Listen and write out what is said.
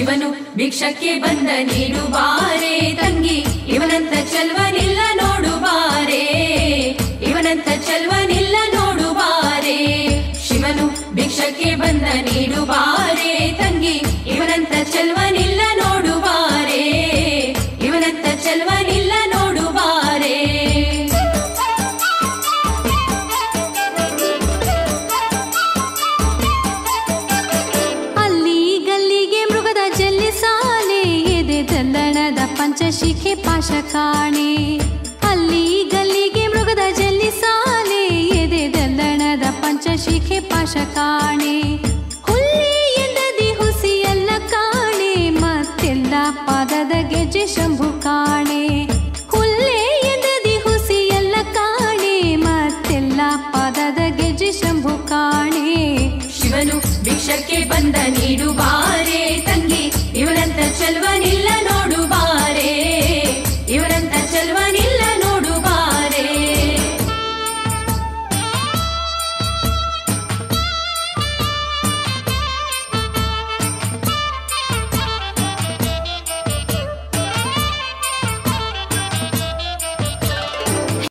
ಶಿವನು ಭಿಕ್ಷಕ್ಕೆ ಬಂದ ನೀಡುವಾರೆ ತಂಗಿ ಇವನಂತ ಚೆಲ್ವನಿಲ್ಲ ನೋಡುವಾರೆ ಇವನಂತ ಚೆಲ್ವನಿಲ್ಲ ನೋಡುವಾರೆ ಶಿವನು ಭಿಕ್ಷಕ್ಕೆ ಬಂದ ನೀಡುವಾರೆ ತಂಗಿ ಇವನಂತ ಚೆಲ್ವನಿಲ್ಲ ನೋಡುವಾರೆ ಇವನಂತ ಚೆಲ್ವನಿಲ್ಲ ನೋಡುವಾರೆ ಅಲ್ಲಿ ಗಲ್ಲಿಗೆ ಮೃಗದ ಜಲ್ಲಿ ಸಾಲೆ ಎದೆ ದಲ್ಲಣದ ಪಂಚಶಿಖೆ ಪಾಶ ಕಾಣೆ ಅಲ್ಲಿ ಗಲ್ಲಿಗೆ ಮೃಗದ ಜಲ್ಲಿ ಸಾಲೆ ಎದೆ ದಲ್ಲಣದ ಪಂಚಶಿಖೆ ಪಾಶ ಕಾಣೆ ಹುಲ್ಲಿ ಎಂದದಿ ಹುಸಿ ಎಲ್ಲ ಕಾಣೆ ಮತ್ತೆಲ್ಲ ಪಾದದ ಗೆಜ್ಜೆ ಶಂಭು ಕಾಣೆ ಹುಲ್ಲೆ ಎಂದದಿ ಹುಸಿ ಎಲ್ಲ ಕಾಣೆ ಮತ್ತೆಲ್ಲ ಪಾದದ ಗೆಜ್ಜೆ ಶಂಭು ಕಾಣೆ ಶಿವನು ಭಿಕ್ಷಕ್ಕೆ ಬಂದ ನೀಡುವಾರೆ